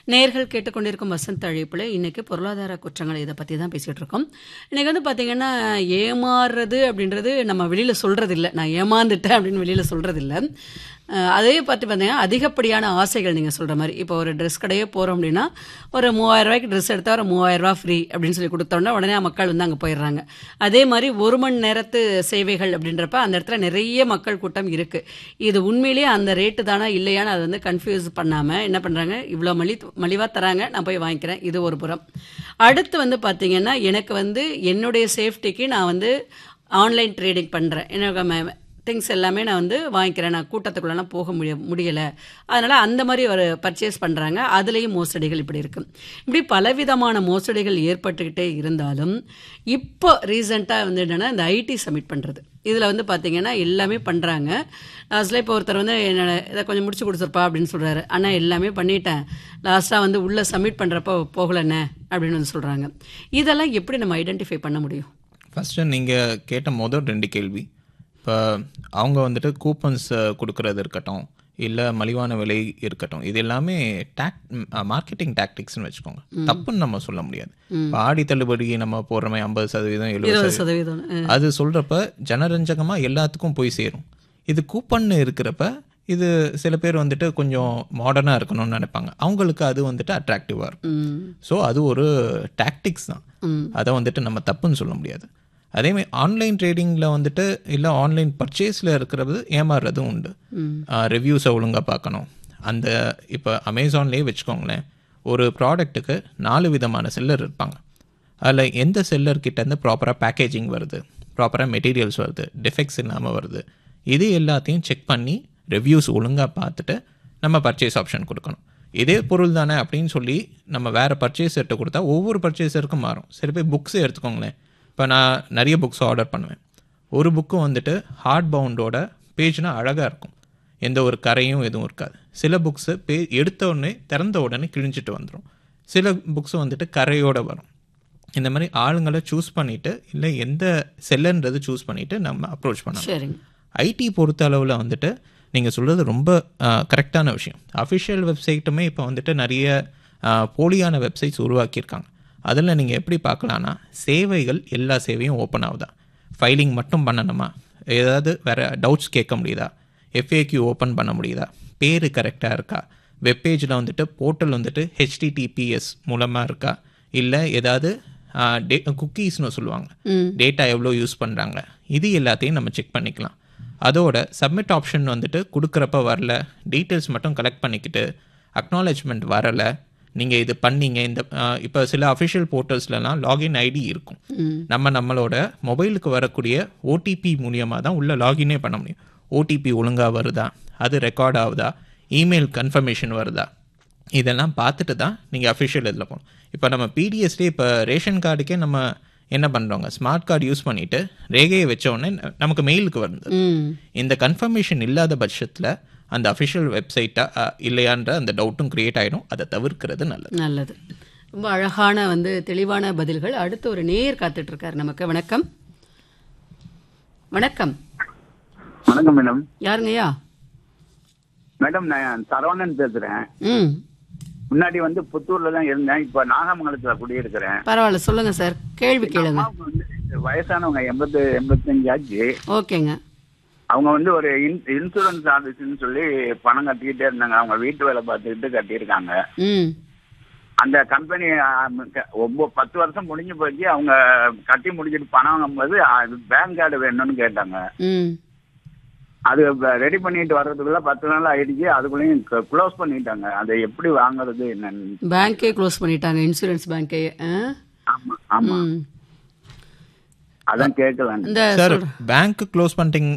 நேர்கள் கேட்டுக்கொண்டிருக்கும் வசந்த் அழைப்பில் இன்னைக்கு பொருளாதார குற்றங்கள் இதை பற்றி தான் பேசிகிட்டு இருக்கோம் இன்னைக்கு வந்து பார்த்தீங்கன்னா ஏமாறுறது அப்படின்றது நம்ம வெளியில் சொல்கிறது இல்லை நான் ஏமாந்துட்டேன் அப்படின்னு வெளியில் சொல்கிறது இல்லை அஹ் அதே பார்த்து பார்த்தீங்கன்னா அதிகப்படியான ஆசைகள் நீங்கள் சொல்கிற மாதிரி இப்போ ஒரு ட்ரெஸ் கடையே போகிறோம் அப்படின்னா ஒரு மூவாயிரம் ரூபாய்க்கு ட்ரெஸ் எடுத்தால் ஒரு மூவாயிரம் ரூபா ஃப்ரீ அப்படின்னு சொல்லி கொடுத்தோன்னா உடனே மக்கள் வந்து அங்கே போயிடுறாங்க அதே மாதிரி ஒரு மணி நேரத்து சேவைகள் அப்படின்றப்ப அந்த இடத்துல நிறைய மக்கள் கூட்டம் இருக்குது இது உண்மையிலேயே அந்த ரேட்டு தானா இல்லையான்னு அதை வந்து கன்ஃபியூஸ் பண்ணாமல் என்ன பண்ணுறாங்க இவ்வளோ மலி மலிவாக தராங்க நான் போய் வாங்கிக்கிறேன் இது ஒரு புறம் அடுத்து வந்து பார்த்தீங்கன்னா எனக்கு வந்து என்னுடைய சேஃப்டிக்கு நான் வந்து ஆன்லைன் ட்ரேடிங் பண்ணுறேன் எனக்கு திங்ஸ் எல்லாமே நான் வந்து வாங்கிக்கிறேன் நான் கூட்டத்துக்குள்ளலாம் போக முடிய முடியலை அதனால் அந்த மாதிரி ஒரு பர்ச்சேஸ் பண்ணுறாங்க அதுலேயும் மோசடிகள் இப்படி இருக்கு இப்படி பலவிதமான மோசடிகள் ஏற்பட்டுக்கிட்டே இருந்தாலும் இப்போ ரீசெண்டாக வந்து என்னென்னா இந்த ஐடி சப்மிட் பண்ணுறது இதில் வந்து பார்த்தீங்கன்னா எல்லாமே பண்ணுறாங்க லாஸ்ட்டில் இப்போ ஒருத்தர் வந்து என்னோட இதை கொஞ்சம் முடிச்சு கொடுத்துருப்பா அப்படின்னு சொல்கிறாரு ஆனால் எல்லாமே பண்ணிட்டேன் லாஸ்ட்டாக வந்து உள்ளே சப்மிட் பண்ணுறப்போ போகலண்ணே அப்படின்னு வந்து சொல்கிறாங்க இதெல்லாம் எப்படி நம்ம ஐடென்டிஃபை பண்ண முடியும் ஃபஸ்ட்டு நீங்கள் கேட்ட மொதல் ரெண்டு கேள்வி இப்போ அவங்க வந்துட்டு கூப்பன்ஸ் கொடுக்கறது இருக்கட்டும் இல்லை மலிவான விலை இருக்கட்டும் இது எல்லாமே டாக் மார்க்கெட்டிங் டாக்டிக்ஸ்னு வச்சுக்கோங்க தப்புன்னு நம்ம சொல்ல முடியாது இப்போ ஆடி தள்ளுபடி நம்ம போடுற மாதிரி ஐம்பது சதவீதம் எழுபது இருபது சதவீதம் சதவீதம் அது சொல்கிறப்ப ஜனரஞ்சகமாக எல்லாத்துக்கும் போய் சேரும் இது கூப்பன்னு இருக்கிறப்ப இது சில பேர் வந்துட்டு கொஞ்சம் மாடர்னாக இருக்கணும்னு நினைப்பாங்க அவங்களுக்கு அது வந்துட்டு அட்ராக்டிவாக இருக்கும் ம் ஸோ அது ஒரு டாக்டிக்ஸ் தான் அதை வந்துட்டு நம்ம தப்புன்னு சொல்ல முடியாது அதேமாதிரி ஆன்லைன் ட்ரேடிங்கில் வந்துட்டு இல்லை ஆன்லைன் பர்ச்சேஸில் இருக்கிறது ஏமாறுறதும் உண்டு ரிவ்யூஸை ஒழுங்காக பார்க்கணும் அந்த இப்போ அமேசான்லேயே வச்சுக்கோங்களேன் ஒரு ப்ராடக்ட்டுக்கு நாலு விதமான செல்லர் இருப்பாங்க அதில் எந்த செல்லர்கிட்டேருந்து ப்ராப்பராக பேக்கேஜிங் வருது ப்ராப்பராக மெட்டீரியல்ஸ் வருது டிஃபெக்ட்ஸ் இல்லாமல் வருது இது எல்லாத்தையும் செக் பண்ணி ரிவ்யூஸ் ஒழுங்காக பார்த்துட்டு நம்ம பர்ச்சேஸ் ஆப்ஷன் கொடுக்கணும் இதே பொருள் தானே அப்படின்னு சொல்லி நம்ம வேறு பர்ச்சேசர்கிட்ட கொடுத்தா ஒவ்வொரு பர்ச்சேசருக்கும் மாறும் சரி போய் புக்ஸே எடுத்துக்கோங்களேன் இப்போ நான் நிறைய புக்ஸ் ஆர்டர் பண்ணுவேன் ஒரு புக்கு வந்துட்டு ஹார்ட் பவுண்டோட பேஜ்னா அழகாக இருக்கும் எந்த ஒரு கரையும் எதுவும் இருக்காது சில புக்ஸு பே எடுத்த உடனே திறந்த உடனே கிழிஞ்சிட்டு வந்துடும் சில புக்ஸ் வந்துட்டு கரையோட வரும் இந்த மாதிரி ஆளுங்களை சூஸ் பண்ணிவிட்டு இல்லை எந்த செல்லன்றது சூஸ் பண்ணிவிட்டு நம்ம அப்ரோச் பண்ணலாம் சரிங்க ஐடி பொறுத்த அளவில் வந்துட்டு நீங்கள் சொல்கிறது ரொம்ப கரெக்டான விஷயம் அஃபிஷியல் வெப்சைட்டுமே இப்போ வந்துட்டு நிறைய ஆஹ், போலியான வெப்சைட்ஸ் உருவாக்கியிருக்காங்க அதில் நீங்கள் எப்படி பார்க்கலான்னா சேவைகள் எல்லா சேவையும் ஓப்பன் ஆகுதா ஃபைலிங் மட்டும் பண்ணணுமா ஏதாவது வேறு டவுட்ஸ் கேட்க முடியுதா எஃப்ஏக்யூ ஓப்பன் பண்ண முடியுதா பேர் கரெக்டாக இருக்கா வெப்பேஜில் வந்துட்டு போர்ட்டல் வந்துட்டு ஹெச்டிடிபிஎஸ் மூலமாக இருக்கா இல்லை ஏதாவது டே குக்கீஸ்னு சொல்லுவாங்க டேட்டா எவ்வளோ யூஸ் பண்ணுறாங்க இது எல்லாத்தையும் நம்ம செக் பண்ணிக்கலாம் அதோட சப்மிட் ஆப்ஷன் வந்துட்டு கொடுக்குறப்ப வரல டீட்டெயில்ஸ் மட்டும் கலெக்ட் பண்ணிக்கிட்டு அக்னாலேஜ்மெண்ட் வரலை நீங்கள் இது பண்ணீங்க இந்த இப்போ சில அஃபிஷியல் போர்ட்டல்ஸ்லலாம் லாகின் ஐடி இருக்கும் நம்ம நம்மளோட மொபைலுக்கு வரக்கூடிய ஓடிபி மூலியமாக தான் உள்ள லாகினே பண்ண முடியும் ஓடிபி ஒழுங்காக வருதா அது ரெக்கார்ட் ஆகுதா இமெயில் கன்ஃபர்மேஷன் வருதா இதெல்லாம் பார்த்துட்டு தான் நீங்கள் அஃபிஷியல் இதில் போகணும் இப்போ நம்ம பிடிஎஸ்லேயே இப்போ ரேஷன் கார்டுக்கே நம்ம என்ன பண்ணுறோங்க ஸ்மார்ட் கார்டு யூஸ் பண்ணிவிட்டு ரேகையை வச்ச உடனே ந- நமக்கு மெயிலுக்கு வருது ம் இந்த கன்ஃபர்மேஷன் இல்லாத பட்சத்தில் அந்த அஃபிஷியல் வெப்சைட்டா இல்லையான்ற அந்த டவுட்டும் கிரியேட் ஆகிடும் அதை தவிர்க்கிறது நல்லது நல்லது ரொம்ப அழகான வந்து தெளிவான பதில்கள் அடுத்து ஒரு நேர் காத்துட்டு இருக்காரு நமக்கு வணக்கம் வணக்கம் வணக்கம் மேடம் யாருங்கய்யா மேடம் நான் சரவணன் பேசுறேன் ம் முன்னாடி வந்து புத்தூர்ல தான் இருந்தேன் இப்ப நாகமங்கலத்துல குடியிருக்கிறேன் பரவாயில்ல சொல்லுங்க சார் கேள்வி கேளுங்க அம்மாவுக்கு வந்து வயசானவங்க எண்பது எண்பத்தஞ்சு ஆச்சு ஓகேங்க அவங்க வந்து ஒரு இன்- இன்சூரன்ஸ் ஆபீஸ்னு சொல்லி பணம் கட்டிக்கிட்டே இருந்தாங்க அவங்க வீட்டு வேலை பார்த்துக்கிட்டு கட்டியிருக்காங்க ம் அந்த கம்பெனி ஒவ்வொரு பத்து வருஷம் முடிஞ்சு போச்சு அவங்க கட்டி முடிச்சிட்டு பணம் வாங்கும்போது பேங்க் கார்டு வேணும்னு கேட்டாங்க ம் அது ரெடி பண்ணிட்டு வர்றதுக்குள்ள பத்து நாள் ஆயிடுச்சு அதுக்குள்ளேயும் க்ளோஸ் பண்ணிட்டாங்க அதை எப்படி வாங்குறது என்னன்னு பேங்க்கே க்ளோஸ் பண்ணிட்டாங்க இன்சூரன்ஸ் பேங்க்கே ஆ? ஆமா ஆமா ம் அதான் கேட்கலாம் இந்த சார் சொல்ற- பேங்க் க்ளோஸ் பண்ணிட்டீங்க